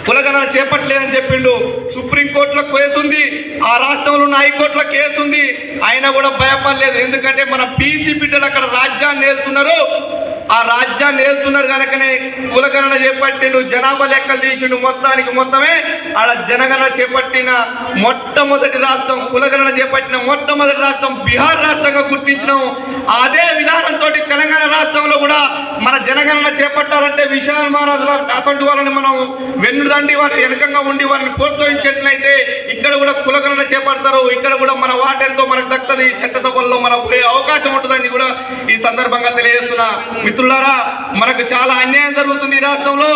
కులగణన చేపట్టలేదని చెప్పిండు సుప్రీంకోర్టులో కేసు ఉంది ఆ రాష్ట్రంలో ఉన్న హైకోర్టులో కేసు ఉంది అయినా కూడా భయపడలేదు ఎందుకంటే మన బీసీ బిడ్డలు అక్కడ రాజ్యాన్ని ఏలుతున్నారు ఆ రాజ్యాన్ని ఏలుతున్నారు కనుకనే కులగణన చేపట్టిండు జనాభా లెక్కలు తీసిండు మొత్తానికి మొత్తమే ఆడ జనగణన చేపట్టిన మొట్టమొదటి రాష్ట్రం కులగణన చేపట్టిన మొట్టమొదటి రాష్ట్రం బీహార్ రాష్ట్రంగా గుర్తించినాం అదే విధానంతో తెలంగాణ రాష్ట్రంలో కూడా మన జనగణన చేపట్టాలంటే విశాల్ మహారాజు అసంటి వాళ్ళని మనం వెన్నుదండి వారిని వెనకంగా ఉండి వారిని ప్రోత్సహించేట్లయితే ఇక్కడ కూడా కులగణన చేపడతారు ఇక్కడ కూడా మన వాటెంతో మనకు దక్కది చట్టసభల్లో మన పోయే అవకాశం ఉంటుందని కూడా ఈ సందర్భంగా తెలియజేస్తున్నా మిత్రులారా మనకు చాలా అన్యాయం జరుగుతుంది ఈ రాష్ట్రంలో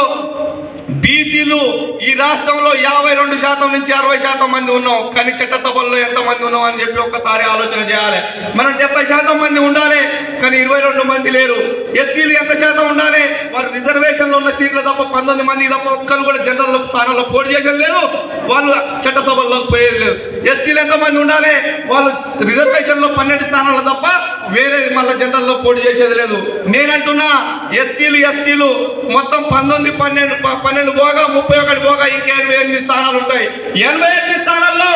బీసీలు ఈ రాష్ట్రంలో యాభై రెండు శాతం నుంచి అరవై శాతం మంది ఉన్నాం కానీ చట్టసభల్లో ఎంత మంది ఉన్నాం అని చెప్పి ఒక్కసారి ఆలోచన చేయాలి మనం డెబ్బై శాతం మంది ఉండాలి కానీ ఇరవై రెండు మంది లేరు ఎస్సీలు ఎంత శాతం ఉండాలి వారు రిజర్వేషన్లో ఉన్న సీట్లు తప్ప పంతొమ్మిది మంది తప్ప ఒక్కరు కూడా జనరల్ స్థానంలో పోటీ చేసేది లేదు వాళ్ళు చట్టసభల్లోకి పోయేది లేదు ఎస్టీలు ఎంతమంది ఉండాలి వాళ్ళు రిజర్వేషన్లో పన్నెండు స్థానాలు తప్ప వేరే మళ్ళీ జనరల్లో పోటీ చేసేది లేదు నేనంటున్నా ఎస్టీలు ఎస్టీలు మొత్తం పంతొమ్మిది పన్నెండు ప- పన్నెండు పోగా ముప్పై ఒకటి పోగా ఇంకా ఎనభై ఎనిమిది స్థానాలు ఉంటాయి ఎనభై ఎనిమిది స్థానాల్లో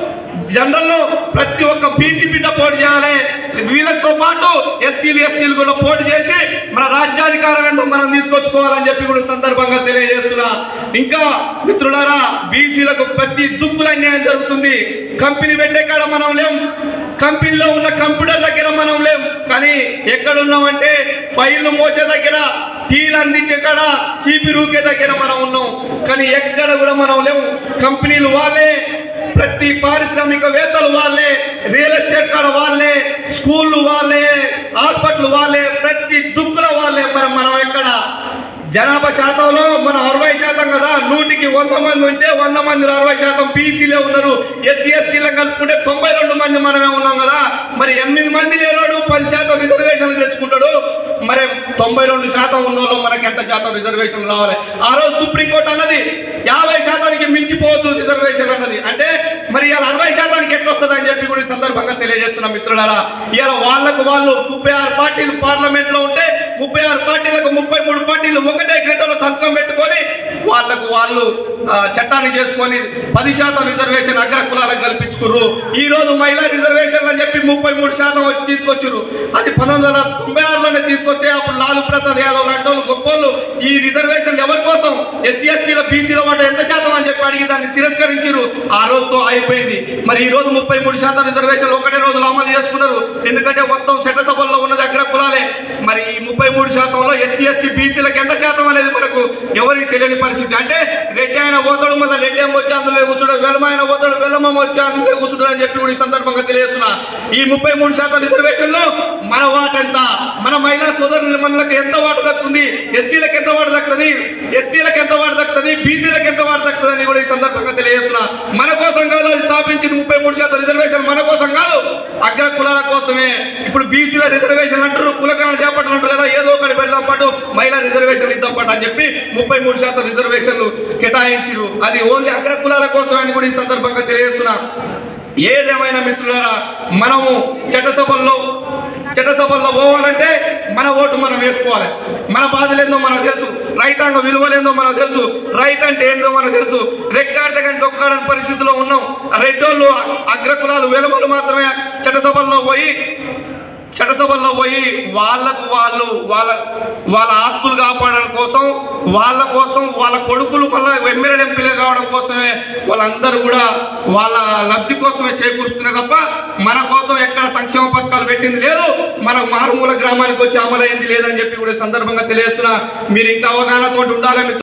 జనరల్లో ప్రతి ఒక్క బీసీ బిడ్డ పోటీ చేయాలి వీళ్ళతో పాటు ఎస్సీలు ఎస్టీలు కూడా పోటీ చేసి మన రాజ్యాధికారం ఏంటో మనం తీసుకొచ్చుకోవాలని చెప్పి కూడా సందర్భంగా తెలియజేస్తున్నా ఇంకా మిత్రులారా బీసీలకు ప్రతి దుక్కుల అన్యాయం జరుగుతుంది కంపెనీ పెట్టే కాడ మనం లేం కంపెనీలో ఉన్న కంప్యూటర్ దగ్గర మనం లేం కానీ ఎక్కడ ఉన్నామంటే ఫైల్ మోసే దగ్గర టీలు అందించే కాడ చీపి రూకే దగ్గర మనం ఉన్నాం కానీ ఎక్కడ కూడా మనం లేవు కంపెనీలు వాళ్ళే ప్రతి పారిశ్రామికవేత్తలు వాళ్ళే రియల్ ఎస్టేట్ కాడ వాళ్ళే స్కూళ్ళు వాళ్ళే హాస్పిటల్ వాళ్ళే ప్రతి దుక్కుల వాళ్ళే మరి మనం ఎక్కడ జనాభా శాతంలో మనం అరవై శాతం కదా నూటికి వంద మంది ఉంటే వంద మందిలో అరవై శాతం బీసీలే ఉన్నారు ఎస్సీ ఎస్టీలో కలుపుకుంటే తొంభై రెండు మంది మనమే ఉన్నాం కదా మరి ఎనిమిది మంది లేనోడు పది శాతం రిజర్వేషన్ తెచ్చుకుంటాడు మరి తొంభై రెండు శాతం ఉన్న వాళ్ళు మనకి ఎంత శాతం రిజర్వేషన్ రావాలి ఆ రోజు సుప్రీంకోర్టు అన్నది యాభై శాతానికి మించిపోవద్దు రిజర్వేషన్ అన్నది అంటే మరి ఇలా అరవై శాతానికి ఎట్లా వస్తుంది అని చెప్పి కూడా ఈ సందర్భంగా తెలియజేస్తున్న మిత్రులారా ఇలా వాళ్ళకు వాళ్ళు ముప్పై ఆరు పార్టీలు పార్లమెంట్ లో ఉంటే ముప్పై ఆరు పార్టీలకు ముప్పై మూడు పార్టీలు ఒకటే గంటలో సంతకం పెట్టుకొని వాళ్ళకు వాళ్ళు ఆ, చట్టాన్ని చేసుకొని పది శాతం రిజర్వేషన్ అగ్ర కులాలకు కల్పించుకుర్రు ఈ రోజు మహిళా రిజర్వేషన్ అని చెప్పి ముప్పై మూడు శాతం వచ్చి తీసుకొచ్చారు అది పంతొమ్మిది వందల తొంభై ఆరులోనే తీసుకొస్తే అప్పుడు లాలు ప్రసాద్ యాదవ్ లాంటి వాళ్ళు గొప్పోళ్ళు ఈ రిజర్వేషన్ ఎవరి కోసం ఎస్సీ ఎస్టీల బీసీల మాట ఎంత శాతం అని చెప్పి అడిగి దాన్ని తిరస్కరించారు ఆ రోజుతో అయిపోయింది మరి ఈ రోజు ముప్పై మూడు శాతం రిజర్వేషన్ ఒకటే రోజులు అమలు చేసుకున్నారు ఎందుకంటే మొత్తం చట్టసభల్లో ఉన్నది అగ్ర కులాలే మరి ఈ ముప్పై మూడు శాతంలో ఎస్సీ ఎస్టీ బీసీలకు ఎంత శాతం అనేది మనకు ఎవరికి తెలియని పరిస్థితి అంటే రెడ్డి ఆయన పోతాడు మళ్ళీ రెడ్డి ఏమో వచ్చి అందులో కూర్చుంటాడు వెల్లమ ఆయన పోతాడు వెల్లమ్మ వచ్చి అందులో కూర్చుంటాడు అని చెప్పి కూడా ఈ సందర్భంగా తెలియజేస్తున్నా ఈ ముప్పై మూడు శాతం రిజర్వేషన్ లో మన వాట ఎంత మన మహిళా సోదరుల మనలకు ఎంత వాట దక్కుతుంది ఎస్సీలకు ఎంత వాట దక్కుతుంది ఎస్టీలకు ఎంత వాట దక్కుతుంది బీసీలకు ఎంత వాట దక్కుతుంది అని కూడా ఈ సందర్భంగా తెలియజేస్తున్నా మన కోసం కాదు అది స్థాపించిన ముప్పై మూడు శాతం రిజర్వేషన్ మన కోసం కాదు అగ్ర కులాల కోసమే ఇప్పుడు బీసీల రిజర్వేషన్ అంటారు కులకరణ చేపట్టాలంటారు కదా ఏదో ఒకటి పెడదాం పాటు మహిళా రిజర్వేషన్ ఇద్దాం పాటు అని చెప్పి ముప్పై మూడు శాతం రిజర్వేషన్లు కేటాయించారు అది ఓన్లీ అగ్ర కులాల కోసమే అని కూడా ఈ సందర్భంగా తెలియజేస్తున్నా ఏదేమైనా మిత్రులారా మనము చట్టసభల్లో చట్టసభల్లో పోవాలంటే మన ఓటు మనం వేసుకోవాలి మన బాధలేందో మనకు తెలుసు రైతాంగ విలువలేందో మనకు తెలుసు రైట్ అంటే ఏందో మనకు తెలుసు రెక్కాడితే కానీ డొక్కాడని పరిస్థితిలో ఉన్నాం రెడ్డోళ్ళు అగ్రకులాలు వెలుమలు మాత్రమే చట్టసభల్లో పోయి చట్టసభల్లో పోయి వాళ్ళకు వాళ్ళు వాళ్ళ వాళ్ళ ఆస్తులు కాపాడడం కోసం వాళ్ళ కోసం వాళ్ళ కొడుకులు మళ్ళీ ఎమ్మెల్యే ఎంపీలు కావడం కోసమే వాళ్ళందరూ కూడా వాళ్ళ లబ్ధి కోసమే చేకూరుస్తున్నారు తప్ప మన కోసం ఎక్కడ సంక్షేమ పథకాలు పెట్టింది లేదు మన మారుమూల గ్రామానికి వచ్చి అమలైంది లేదని చెప్పి కూడా ఈ సందర్భంగా తెలియజేస్తున్నా మీరు ఇంకా అవగాహనతో ఉండాలని